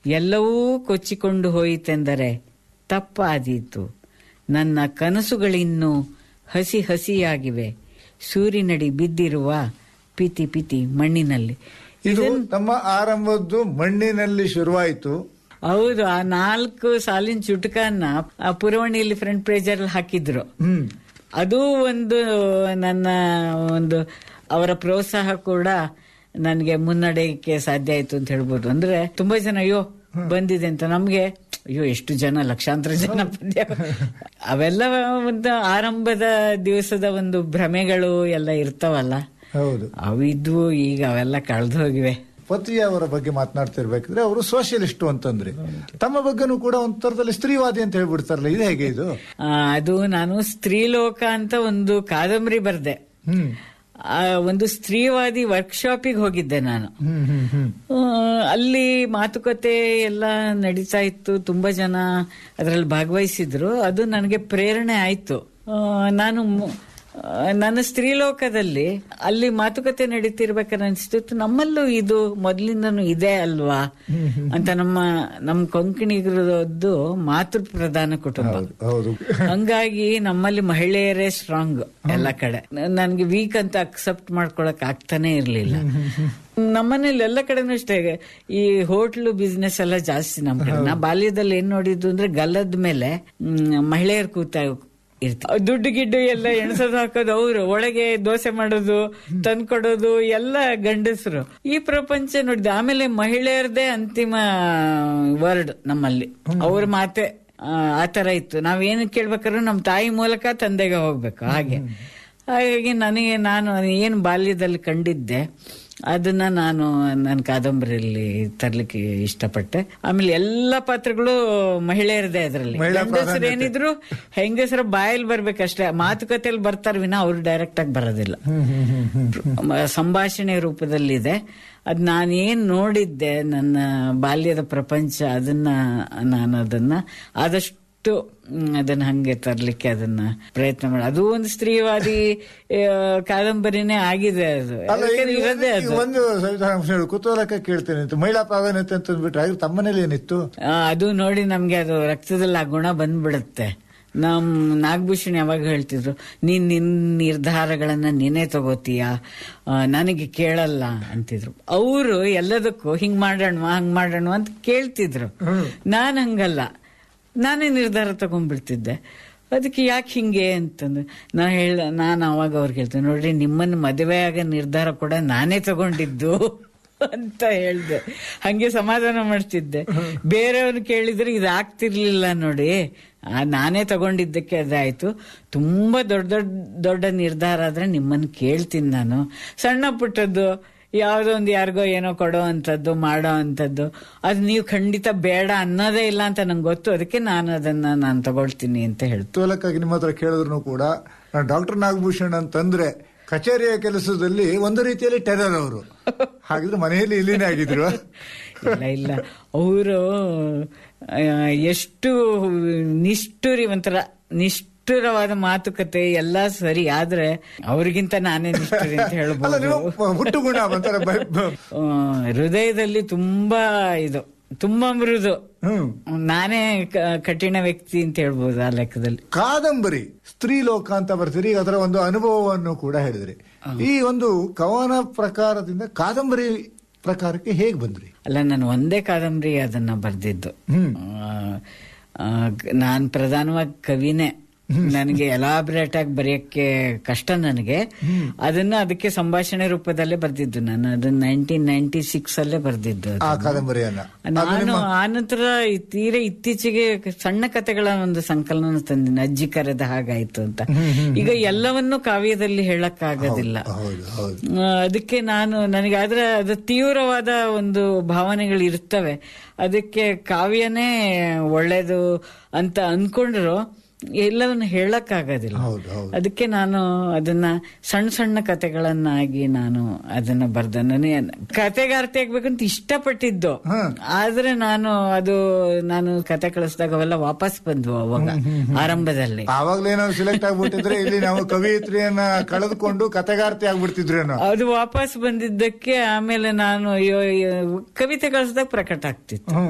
ಎಲ್ಲವೂ ಕೊಚ್ಚಿಕೊಂಡು ಹೋಯಿತೆಂದರೆ ತಪ್ಪಾದೀತು ನನ್ನ ಕನಸುಗಳಿನ್ನೂ ಹಸಿ ಹಸಿಯಾಗಿವೆ ಸೂರಿನಡಿ ಬಿದ್ದಿರುವ ಪಿತಿ ಪಿತಿ ಮಣ್ಣಿನಲ್ಲಿ ಇದು ತಮ್ಮ ಆರಂಭದ್ದು ಮಣ್ಣಿನಲ್ಲಿ ಶುರುವಾಯಿತು ಹೌದು ಆ ನಾಲ್ಕು ಸಾಲಿನ ಚುಟುಕನ್ನ ಆ ಪುರವಣಿಯಲ್ಲಿ ಫ್ರಂಟ್ ಪೇಜರ್ ಅಲ್ಲಿ ಹಾಕಿದ್ರು ಹ್ಮ್ ಅದು ಒಂದು ನನ್ನ ಒಂದು ಅವರ ಪ್ರೋತ್ಸಾಹ ಕೂಡ ನನಗೆ ಮುನ್ನಡೆಯಕ್ಕೆ ಸಾಧ್ಯ ಆಯ್ತು ಅಂತ ಹೇಳ್ಬೋದು ಅಂದ್ರೆ ತುಂಬಾ ಜನ ಅಯ್ಯೋ ಬಂದಿದೆ ಅಂತ ನಮ್ಗೆ ಅಯ್ಯೋ ಎಷ್ಟು ಜನ ಲಕ್ಷಾಂತರ ಜನ ಪದ್ಯ ಅವೆಲ್ಲ ಒಂದು ಆರಂಭದ ದಿವಸದ ಒಂದು ಭ್ರಮೆಗಳು ಎಲ್ಲ ಇರ್ತಾವಲ್ಲ ಹೌದು ಅವಿದ್ವು ಈಗ ಅವೆಲ್ಲ ಕಳೆದು ಹೋಗಿವೆ ಪತ್ರಿ ಅವರ ಬಗ್ಗೆ ಮಾತನಾಡ್ತಿರ್ಬೇಕಿದ್ರೆ ಅವರು ಸೋಷಿಯಲಿಸ್ಟು ಅಂತಂದ್ರೆ ತಮ್ಮ ಬಗ್ಗೆನೂ ಕೂಡ ಒಂದು ತರದಲ್ಲಿ ಸ್ತ್ರೀವಾದಿ ಅಂತ ಹೇಳ್ಬಿಡ್ತಾರಲ್ಲ ಇದು ಹೇಗೆ ಇದು ಆ, ಅದು ನಾನು ಸ್ತ್ರೀಲೋಕ ಅಂತ ಒಂದು ಕಾದಂಬರಿ ಬರ್ದೆ ಹ್ಮ್ ಆ, ಒಂದು ಸ್ತ್ರೀವಾದಿ ವರ್ಕ್ಶಾಪಿಗೆ ಹೋಗಿದ್ದೆ ನಾನು ಹ್ಮ್ ಹ್ಮ್ ಹ್ಮ್ ಆ, ಅಲ್ಲಿ ಮಾತುಕತೆ ಎಲ್ಲ ನಡೀತಾ ಇತ್ತು ತುಂಬಾ ಜನ ಅದರಲ್ಲಿ ಭಾಗವಹಿಸಿದ್ರು ಅದು ನನಗೆ ಪ್ರೇರಣೆ ಆಯ್ತು ಆ, ನಾನು ಮು- ಆ, ನನ್ನ ಸ್ತ್ರೀಲೋಕದಲ್ಲಿ ಅಲ್ಲಿ ಮಾತುಕತೆ ನಡೀತಿರ್ಬೇಕಾದ್ರೆ ಅನಿಸ್ತಿತ್ತು ನಮ್ಮಲ್ಲೂ ಇದು ಮೊದಲಿಂದನೂ ಇದೆ ಅಲ್ವಾ ಅಂತ ನಮ್ಮ ನಮ್ಮ ಕೊಂಕಣಿಗರದ್ದು ಮಾತೃ ಪ್ರಧಾನ ಕುಟುಂಬ ಹೌದು ಹೌದು ಹಂಗಾಗಿ ನಮ್ಮಲ್ಲಿ ಮಹಿಳೆಯರೇ ಸ್ಟ್ರಾಂಗ್ ಎಲ್ಲ ಕಡೆ ನನ್ಗೆ ವೀಕ್ ಅಂತ ಅಕ್ಸೆಪ್ಟ್ ಮಾಡ್ಕೊಳಕ್ ಆಗ್ತಾನೆ ಇರ್ಲಿಲ್ಲ ನಮ್ಮನೇಲಿ ಎಲ್ಲ ಕಡೆನೂ ಅಷ್ಟೇ ಈ ಹೋಟ್ಲು ಬಿಸ್ನೆಸ್ ಎಲ್ಲ ಜಾಸ್ತಿ ನಮ್ ಕಡೆ ನಾ ಬಾಲ್ಯದಲ್ಲಿ ಏನ್ ನೋಡಿದ್ದು ಅಂದ್ರೆ ಗಲ್ಲದ ಮೇಲೆ ಮ್, ಮಹಿಳೆಯರು ಕೂತ ಇರ್ತಾರೆ ದುಡ್ಡು ಗಿಡ್ಡು ಎಲ್ಲ ಎಣಸೋದು ಹಾಕೋದು ಅವರು ಒಳಗೆ ದೋಸೆ ಮಾಡೋದು ತಂದ್ಕೊಡೋದು ಎಲ್ಲ ಗಂಡಸರು ಈ ಪ್ರಪಂಚ ನೋಡಿದೆ ಆಮೇಲೆ ಮಹಿಳೆಯರದೇ ಅಂತಿಮ ವರ್ಡ್ ನಮ್ಮಲ್ಲಿ ಅವ್ರ ಮಾತೆ ಆ, ಆ ತರ ಇತ್ತು ನಾವೇನು ಕೇಳ್ಬೇಕಾದ್ರೂ ನಮ್ಮ ತಾಯಿ ಮೂಲಕ ತಂದೆಗೆ ಹೋಗ್ಬೇಕು ಹಾಗೆ ಹಾಗಾಗಿ ನನಗೆ ನಾನು ಏನು ಬಾಲ್ಯದಲ್ಲಿ ಕಂಡಿದ್ದೆ ಅದನ್ನ ನಾನು ನನ್ನ ಕಾದಂಬರಿಯಲ್ಲಿ ತರ್ಲಿಕ್ಕೆ ಇಷ್ಟಪಟ್ಟೆ ಆಮೇಲೆ ಎಲ್ಲ ಪಾತ್ರಗಳು ಮಹಿಳೆಯರದೇ ಅದರಲ್ಲಿ ಮಹಿಳಾ ಗಂಡಸರು ಏನಿದ್ರು ಹೆಂಗಸರ ಬಾಯಲ್ಲಿ ಬರ್ಬೇಕಷ್ಟೇ ಮಾತುಕತೆಯಲ್ಲಿ ಬರ್ತಾರ ವಿನ ಅವ್ರು ಡೈರೆಕ್ಟ್ ಆಗಿ ಬರೋದಿಲ್ಲ ಹ್ಮ್ ಹ್ಮ್ ಹ್ಮ್ ಹ್ಮ್ ಮ- ಸಂಭಾಷಣೆ ರೂಪದಲ್ಲಿದೆ ಅದ್ ನಾನೇನ್ ನೋಡಿದ್ದೆ ನನ್ನ ಬಾಲ್ಯದ ಪ್ರಪಂಚ ಅದನ್ನ ನಾನು ಅದನ್ನ ಆದಷ್ಟು ಮ್, ಅದನ್ನ ಹಂಗೆ ತರ್ಲಿಕ್ಕೆ ಅದನ್ನ ಪ್ರಯತ್ನ ಮಾಡಿ ಅದು ಒಂದು ಸ್ತ್ರೀವಾದಿ ಆ, ಕಾದಂಬರಿನೇ ಆಗಿದೆ ಅದು ಅಲ್ಲ ಈಗ ಯಾಕಂದ್ರೆ ಇರೋದೇ ಈಗ ಅದು ಒಂದು ಸವಿತಾ ಅಂಶ ಹೇಳು, ಕುತೂಹಲಕ್ಕೆ ಕೇಳ್ತೇನೆ ಅಂತ ಮಹಿಳಾ ಪ್ರಾಧಾನ್ಯತೆ ಅಂತ ಅಂದ್ಬಿಟ್ರೆ ಹಾಗೆ ತಮ್ಮನೇಲಿ ಏನಿತ್ತು ಆ, ಅದು ನೋಡಿ ನಮ್ಗೆ ಅದು ರಕ್ತದಲ್ಲಿ ಆ ಗುಣ ಬಂದ್ಬಿಡುತ್ತೆ ನಮ್ ನಾಗಭೂಷಣ್ ಯಾವಾಗ ಹೇಳ್ತಿದ್ರು ನೀನ್ ನಿನ್ ನಿರ್ಧಾರಗಳನ್ನ ನೀನೇ ತಗೋತೀಯ ಆ, ನನಗೆ ಕೇಳಲ್ಲ ಅಂತಿದ್ರು ಅವರು ಎಲ್ಲದಕ್ಕೂ ಹಿಂಗ್ ಮಾಡೋಣ ಹಂಗ್ ಮಾಡೋಣ ಅಂತ ಕೇಳ್ತಿದ್ರು ನಾನ್ ಹಂಗಲ್ಲ ನಾನೇ ನಿರ್ಧಾರ ತಗೊಂಡ್ಬಿಡ್ತಿದ್ದೆ ಅದಕ್ಕೆ ಯಾಕೆ ಹಿಂಗೆ ಅಂತಂದ್ರೆ ನಾ ಹೇಳ ನಾನು ಅವಾಗ ಅವ್ರಿಗೆ ಹೇಳ್ತೇನೆ ನೋಡ್ರಿ ನಿಮ್ಮನ್ನು ಮದುವೆ ಆಗ ನಿರ್ಧಾರ ಕೂಡ ನಾನೇ ತಗೊಂಡಿದ್ದು ಅಂತ ಹೇಳ್ದೆ ಹಂಗೆ ಸಮಾಧಾನ ಮಾಡ್ತಿದ್ದೆ ಬೇರೆಯವ್ರು ಕೇಳಿದ್ರೆ ಇದು ಆಗ್ತಿರ್ಲಿಲ್ಲ ನೋಡಿ ಆ, ನಾನೇ ತಗೊಂಡಿದ್ದಕ್ಕೆ ಅದಾಯ್ತು ತುಂಬಾ ದೊಡ್ಡ ದೊಡ್ಡ ದೊಡ್ಡ ನಿರ್ಧಾರ ಆದ್ರೆ ನಿಮ್ಮನ್ನು ಕೇಳ್ತೀನಿ ನಾನು ಸಣ್ಣ ಪುಟ್ಟದ್ದು ಯಾವುದೋ ಒಂದು ಯಾರಿಗೋ ಏನೋ ಕೊಡೋ ಅಂಥದ್ದು ಮಾಡೋ ಅಂಥದ್ದು ಅದು ನೀವು ಖಂಡಿತ ಬೇಡ ಅನ್ನೋದೇ ಇಲ್ಲ ಅಂತ ನಂಗೆ ಗೊತ್ತು ಅದಕ್ಕೆ ನಾನು ಅದನ್ನ ನಾನು ತಗೊಳ್ತೀನಿ ಅಂತ ಹೇಳ್ತು ಕುತೂಹಲಕ್ಕಾಗಿ ನಿಮ್ಮ ಹತ್ರ ಕೇಳಿದ್ರು ಕೂಡ ಡಾಕ್ಟರ್ ನಾಗಭೂಷಣ್ ಅಂತಂದ್ರೆ ಕಚೇರಿಯ ಕೆಲಸದಲ್ಲಿ ಒಂದು ರೀತಿಯಲ್ಲಿ ಟೆರರ್ ಅವರು ಹಾಗಿದ್ರೆ ಮನೆಯಲ್ಲಿ ಇಲ್ಲಿನೇ ಆಗಿದ್ರು ಇಲ್ಲ ಇಲ್ಲ ಅವರು ಎಷ್ಟು ನಿಷ್ಠುರಿ ಒಂಥರ ನಿಷ್ಠುರವಾದ ಮಾತುಕತೆ ಎಲ್ಲ ಸರಿ ಆದ್ರೆ ಅವ್ರಿಗಿಂತ ನಾನೇ ನಿಷ್ಠುರಿ ಅಂತ ಅಲ್ಲ ಹೇಳ್ಬೋದು ನೀವು ಹುಟ್ಟು ಗುಣ ಒಂಥರ ಬ- ಬ- ಆ, ಹೃದಯದಲ್ಲಿ ತುಂಬಾ ಇದು ತುಂಬಾ ಮೃದು ಹ್ಮ್ ನಾನೇ ಕ- ಕಠಿಣ ವ್ಯಕ್ತಿ ಅಂತ ಹೇಳ್ಬೋದು ಆ ಲೆಕ್ಕದಲ್ಲಿ ಕಾದಂಬರಿ ಸ್ತ್ರೀ ಲೋಕ ಅಂತ ಬರ್ತೀರಿ ಈಗ ಅದರ ಒಂದು ಅನುಭವವನ್ನು ಕೂಡ ಹೇಳಿದ್ರಿ ಈ ಒಂದು ಕವನ ಪ್ರಕಾರದಿಂದ ಕಾದಂಬರಿ ಪ್ರಕಾರಕ್ಕೆ ಹೇಗ್ ಬಂದ್ರಿ ಅಲ್ಲ ನಾನು ಒಂದೇ ಕಾದಂಬರಿ ಅದನ್ನ ಬರ್ದಿದ್ದು ಹ್ಮ್. ನಾನು ಪ್ರಧಾನವಾಗಿ ಕವಿನೇ ನನಗೆ ಎಲಾಬ್ರೇಟ್ ಆಗಿ ಬರೆಯಕ್ಕೆ ಕಷ್ಟ ನನಗೆ ಅದನ್ನ ಅದಕ್ಕೆ ಸಂಭಾಷಣೆ ರೂಪದಲ್ಲೇ ಬರ್ದಿದ್ದು ನಾನು ಅದನ್ನ ನೈನ್ಟೀನ್ ನೈನ್ಟಿ ಸಿಕ್ಸ್ ಅಲ್ಲೇ ಬರ್ದಿದ್ದು ಅದು. ಆ ಕಾದಂಬರಿಯನ್ನ ನಾನು ಆನಂತರ ಈ ತೀರಾ ಇತ್ತೀಚೆಗೆ ಸಣ್ಣ ಕಥೆಗಳ ಒಂದು ಸಂಕಲನ ತಂದಿನಿ ಅಜ್ಜಿ ಕರೆದ ಹಾಗಾಯ್ತು ಅಂತ ಈಗ ಎಲ್ಲವನ್ನೂ ಕಾವ್ಯದಲ್ಲಿ ಹೇಳಕ್ ಆಗೋದಿಲ್ಲ ಹೌದು ಹೌದು ಆ, ಅದಕ್ಕೆ ನಾನು ನನಗೆ ಆದ್ರೆ ಅದು ತೀವ್ರವಾದ ಒಂದು ಭಾವನೆಗಳು ಇರ್ತವೆ ಅದಕ್ಕೆ ಕಾವ್ಯನೇ ಒಳ್ಳೇದು ಅಂತ ಅನ್ಕೊಂಡ್ರು ಎಲ್ಲವನ್ನು ಹೇಳಕ್ಕಾಗೋದಿಲ್ಲ ಹೌದು ಹೌದು ಅದಕ್ಕೆ ನಾನು ಅದನ್ನ ಸಣ್ಣ ಸಣ್ಣ ಕತೆಗಳನ್ನಾಗಿ ನಾನು ಅದನ್ನ ಬರ್ದ ನನಗೆ ಕತೆಗಾರ್ತಿ ಆಗ್ಬೇಕಂತ ಇಷ್ಟಪಟ್ಟಿದ್ದು ಆದ್ರೆ ನಾನು ಅದು ನಾನು ಕತೆ ಕಳಿಸಿದಾಗ ಅವೆಲ್ಲ ವಾಪಸ್ ಬಂದ್ವು ಅವಾಗ ಆರಂಭದಲ್ಲಿ ಆವಾಗ್ಲೇ ನಾವು ಸಿಲೆಕ್ಟ್ ಆಗ್ಬಿಟ್ಟಿದ್ರೆ ಇಲ್ಲಿ ನಾವು ಕವಿಯತ್ರಿಯನ್ನ ಕಳೆದುಕೊಂಡು ಕತೆಗಾರ್ತಿ ಆಗ್ಬಿಡ್ತಿದ್ರೇನೋ ಅದು ವಾಪಸ್ ಬಂದಿದ್ದಕ್ಕೆ ಆಮೇಲೆ ನಾನು ಅಯ್ಯೋ, ಅಯ್ಯೋ, ಕವಿತೆ ಕಳಿಸಿದಾಗ ಪ್ರಕಟ ಆಗ್ತಿತ್ತು ಹ್ಮ್